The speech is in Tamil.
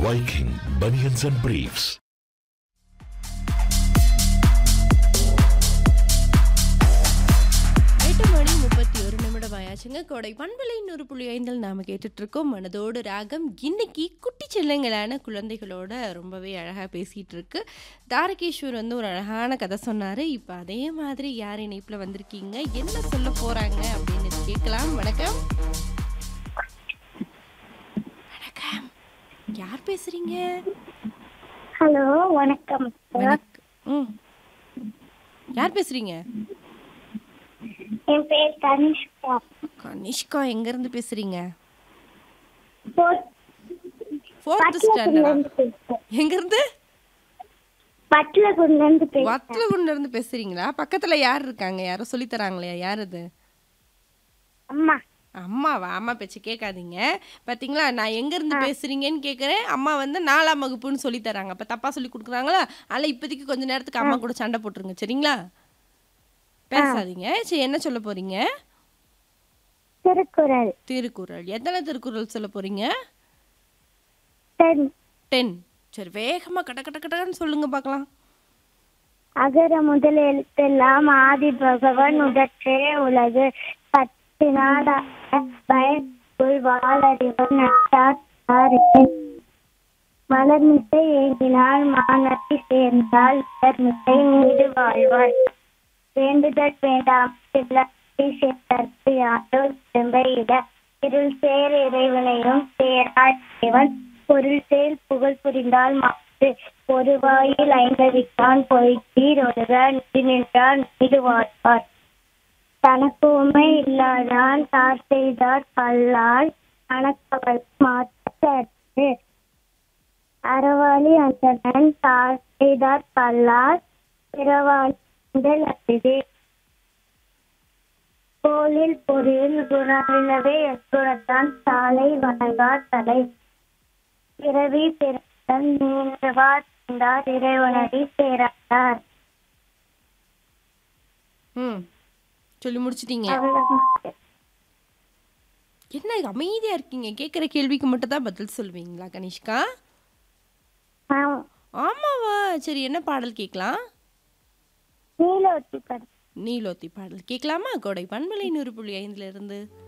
Viking Bunions and Briefs. எட்டு மணி முப்பத்தி ஒரு நிமிடம் ஆயாச்சுங்க கோடை பண்பலை நூறு புள்ளி ஐந்தில் நாம் கேட்டுட்ருக்கோம் மனதோடு ராகம் இன்னைக்கு குட்டி செல்லங்களான குழந்தைகளோட ரொம்பவே அழகாக பேசிகிட்டு இருக்கு தாரகேஸ்வர் வந்து ஒரு அழகான கதை சொன்னார் இப்போ அதே மாதிரி யார் இணைப்பில் வந்திருக்கீங்க என்ன சொல்ல போகிறாங்க அப்படின்னு கேட்கலாம் வணக்கம் வணக்கம் யார் பேசுகிறீங்க ஹலோ வணக்கம் வணக்கம் ம் யார் பேசுகிறீங்க என் பேர் தனிஷ்கா கனிஷ்கா எங்கேருந்து பேசுகிறீங்க ஃபோர்த் ஃபோர்த் ஸ்டாண்டர்டா பட்லகுண்ட்லேருந்து பேசுறேன் எங்கேருந்து பட்லகுண்ட்லேருந்து பேசுறேன் வத்தலகுண்ட இருந்து பேசுறீங்களா பக்கத்துல யார் இருக்காங்க யாரோ சொல்லி தராங்களே யார் அது அம்மா அம்மாவா அம்மா பேச்சு கேட்காதீங்க பாத்தீங்களா நான் எங்க இருந்து பேசுறீங்கன்னு கேக்குறேன் அம்மா வந்து நாலாம் வகுப்புன்னு சொல்லி தராங்க அப்ப தப்பா சொல்லி கொடுக்குறாங்களா அதனால இப்போதைக்கு கொஞ்ச நேரத்துக்கு அம்மா கூட சண்டை போட்டுருங்க சரிங்களா பேசாதீங்க சரி என்ன சொல்ல போறீங்க திருக்குறள் திருக்குறள் எத்தனை திருக்குறள் சொல்ல போறீங்க தென் டென் சரி வேகமா கட கட கடன்னு சொல்லுங்க பார்க்கலாம் அகர முதல் எழுத்தெல்லாம் ஆதி பகவன் உடற்றே உலகு பத்து நாடாக பயக்குள் வாழறிவன் நட்டார் மலர்மிசை ஏங்கினால் மானத்தை சேர்ந்தால் மலர்மிசை நீடு வாழ்வாள் வேண்டுதல் வேண்டாம் சிலத்தை சேர்த்தற்கு யாரோ திரும்பையிட இருள் சேர் இறைவனையும் சேராய் இறைவன் பொருள் சேர் புகழ் புரிந்தால் மாற்று ஒரு வாயில் ஐந்தவித்தான் பொய்த்தீர் ஒருக நிதி நின்றார் நீடு வாழ்வார் தனக்கு உண்மை இல்லாதான் தார் செய்தார் பல்லால் தனக்கவள் மாற்று அறவாளி அந்தணன் தார் செய்தார் பல்லால் பிறவாளி முதல் அரிது கோலில் பொறியில் குணமில்லவே எக்குணத்தான் சாலை வணங்கா தலை பிறவி பிறந்தன் நீண்டவா தந்தார் இறைவனடி சேரார் ம் சொல்லி முடிச்சிட்டீங்க அவ்வளவுதான். என்ன அமைதியா இருக்கீங்க கேட்குற கேள்விக்கு மட்டும் தான் பதில் சொல்லுவீங்களா கனிஷ்கா ஆமா. ஆமாவா சரி என்ன பாடல் கேட்கலாம் நீலோத்தி படம் நீலோத்தி பாடல் கேட்கலாமா கோடை பண்பலை நூறு புள்ளி ஐந்துல இருந்து